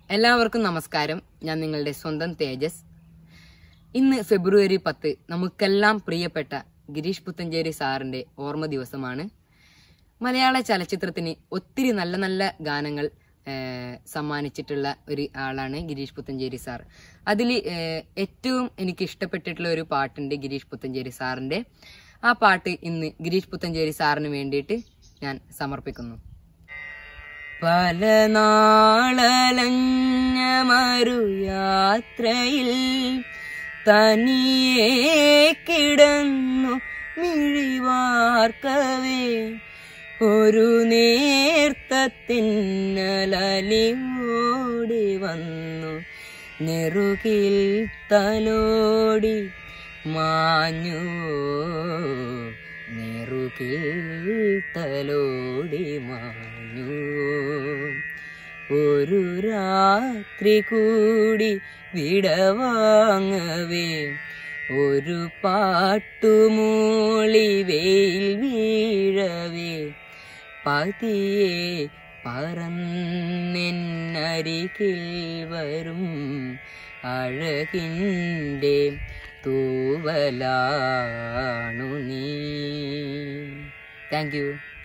എല്ലാവർക്കും നമസ്കാരം ഞാൻ നിങ്ങളുടെ സ്വന്തം തേജസ് ഇന്ന് ഫെബ്രുവരി പത്ത് നമുക്കെല്ലാം പ്രിയപ്പെട്ട ഗിരീഷ് പുത്തഞ്ചേരി സാറിന്റെ ഓർമ്മ ദിവസമാണ് മലയാള ചലച്ചിത്രത്തിന് ഒത്തിരി നല്ല നല്ല ഗാനങ്ങൾ ഏഹ്, സമ്മാനിച്ചിട്ടുള്ള ഒരു ആളാണ് ഗിരീഷ് പുത്തഞ്ചേരി സാർ അതിൽ ഏറ്റവും എനിക്ക് ഇഷ്ടപ്പെട്ടിട്ടുള്ള ഒരു പാട്ടുണ്ട് ഗിരീഷ് പുത്തഞ്ചേരി സാറിന്റെ ആ പാട്ട് ഇന്ന് ഗിരീഷ് പുത്തഞ്ചേരി സാറിന് വേണ്ടിയിട്ട് ഞാൻ സമർപ്പിക്കുന്നു പല നാളലഞ്ഞ മറു യാത്രയിൽ തനിയെ കിടന്നു മിഴിവാർക്കവേ ഒരു നേർത്തത്തിന്നലി വന്നു നെറുകിൽ തലോടി മാഞ്ഞു നെറുകിൽ തലോടി മാഞ്ഞു ഒരു രാത്രി കൂടി വിടവാങ്ങവേ ഒരു പാട്ടുമൂളി വെയിൽ വീഴവേ പതിയെ പറന്നെന്നരികിൽ വരും അഴകിൻ്റെ തൂവലാണു നീ താങ്ക് യു